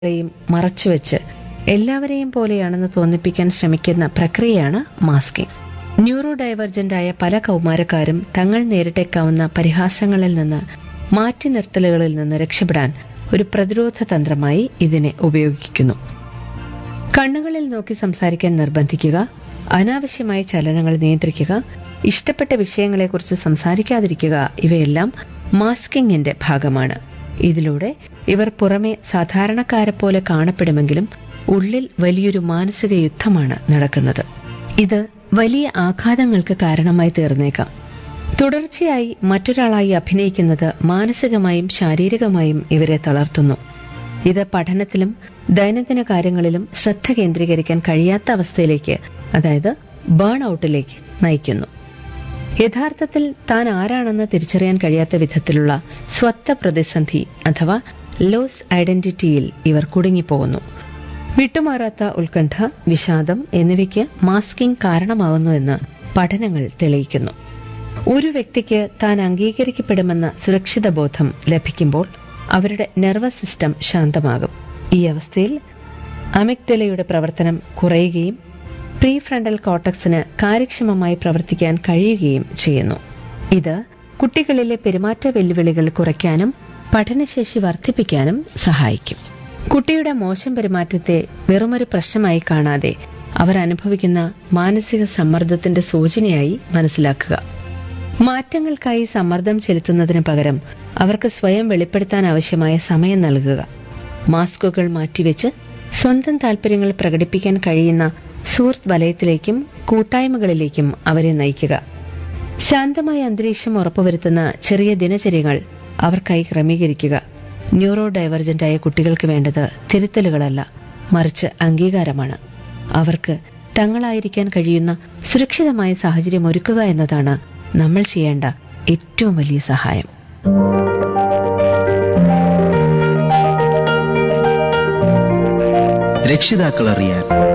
യും മറച്ചുവെച്ച് എല്ലാവരെയും പോലെയാണെന്ന് തോന്നിപ്പിക്കാൻ ശ്രമിക്കുന്ന പ്രക്രിയയാണ് മാസ്കിംഗ് ന്യൂറോ ഡൈവർജന്റായ പല കൗമാരക്കാരും തങ്ങൾ നേരിട്ടേക്കാവുന്ന പരിഹാസങ്ങളിൽ നിന്ന് മാറ്റി നിർത്തലുകളിൽ നിന്ന് രക്ഷപ്പെടാൻ ഒരു പ്രതിരോധ തന്ത്രമായി ഇതിനെ ഉപയോഗിക്കുന്നു കണ്ണുകളിൽ നോക്കി സംസാരിക്കാൻ നിർബന്ധിക്കുക അനാവശ്യമായ ചലനങ്ങൾ നിയന്ത്രിക്കുക ഇഷ്ടപ്പെട്ട വിഷയങ്ങളെക്കുറിച്ച് സംസാരിക്കാതിരിക്കുക ഇവയെല്ലാം മാസ്കിങ്ങിന്റെ ഭാഗമാണ് ഇതിലൂടെ ഇവർ പുറമെ സാധാരണക്കാരെ പോലെ കാണപ്പെടുമെങ്കിലും ഉള്ളിൽ വലിയൊരു മാനസിക യുദ്ധമാണ് നടക്കുന്നത് ഇത് വലിയ ആഘാതങ്ങൾക്ക് കാരണമായി തീർന്നേക്കാം തുടർച്ചയായി മറ്റൊരാളായി അഭിനയിക്കുന്നത് മാനസികമായും ശാരീരികമായും ഇവരെ തളർത്തുന്നു ഇത് പഠനത്തിലും ദൈനംദിന കാര്യങ്ങളിലും ശ്രദ്ധ കേന്ദ്രീകരിക്കാൻ കഴിയാത്ത അവസ്ഥയിലേക്ക് അതായത് ബേൺ ഔട്ടിലേക്ക് നയിക്കുന്നു യഥാർത്ഥത്തിൽ താൻ ആരാണെന്ന് തിരിച്ചറിയാൻ കഴിയാത്ത വിധത്തിലുള്ള സ്വത്ത പ്രതിസന്ധി അഥവാ ലോസ് ഐഡന്റിറ്റിയിൽ ഇവർ കുടുങ്ങിപ്പോകുന്നു വിട്ടുമാറാത്ത ഉത്കണ്ഠ വിഷാദം എന്നിവയ്ക്ക് മാസ്കിംഗ് കാരണമാകുന്നു എന്ന് പഠനങ്ങൾ തെളിയിക്കുന്നു ഒരു വ്യക്തിക്ക് താൻ അംഗീകരിക്കപ്പെടുമെന്ന സുരക്ഷിത ബോധം ലഭിക്കുമ്പോൾ അവരുടെ നെർവസ് സിസ്റ്റം ശാന്തമാകും ഈ അവസ്ഥയിൽ അമിഗ്ദലയുടെ പ്രവർത്തനം കുറയുകയും പ്രീ ഫ്രണ്ടൽ കോട്ടക്സിന് കാര്യക്ഷമമായി പ്രവർത്തിക്കാൻ കഴിയുകയും ചെയ്യുന്നു ഇത് കുട്ടികളിലെ പെരുമാറ്റ വെല്ലുവിളികൾ കുറയ്ക്കാനും പഠനശേഷി വർദ്ധിപ്പിക്കാനും സഹായിക്കും കുട്ടിയുടെ മോശം പെരുമാറ്റത്തെ വെറുമൊരു പ്രശ്നമായി കാണാതെ അവർ അനുഭവിക്കുന്ന മാനസിക സമ്മർദ്ദത്തിന്റെ സൂചനയായി മനസ്സിലാക്കുക മാറ്റങ്ങൾക്കായി സമ്മർദ്ദം ചെലുത്തുന്നതിന് പകരം അവർക്ക് സ്വയം വെളിപ്പെടുത്താൻ ആവശ്യമായ സമയം നൽകുക മാസ്കുകൾ മാറ്റിവെച്ച് സ്വന്തം താല്പര്യങ്ങൾ പ്രകടിപ്പിക്കാൻ കഴിയുന്ന സുഹൃത്ത് വലയത്തിലേക്കും കൂട്ടായ്മകളിലേക്കും അവരെ നയിക്കുക ശാന്തമായ അന്തരീക്ഷം ഉറപ്പുവരുത്തുന്ന ചെറിയ ദിനചര്യകൾ അവർക്കായി ക്രമീകരിക്കുക ന്യൂറോ ഡൈവർജന്റായ കുട്ടികൾക്ക് വേണ്ടത് തിരുത്തലുകളല്ല മറിച്ച് അംഗീകാരമാണ് അവർക്ക് തങ്ങളായിരിക്കാൻ കഴിയുന്ന സുരക്ഷിതമായ സാഹചര്യം ഒരുക്കുക എന്നതാണ് നമ്മൾ ചെയ്യേണ്ട ഏറ്റവും വലിയ സഹായം രക്ഷിതാക്കൾ അറിയാൻ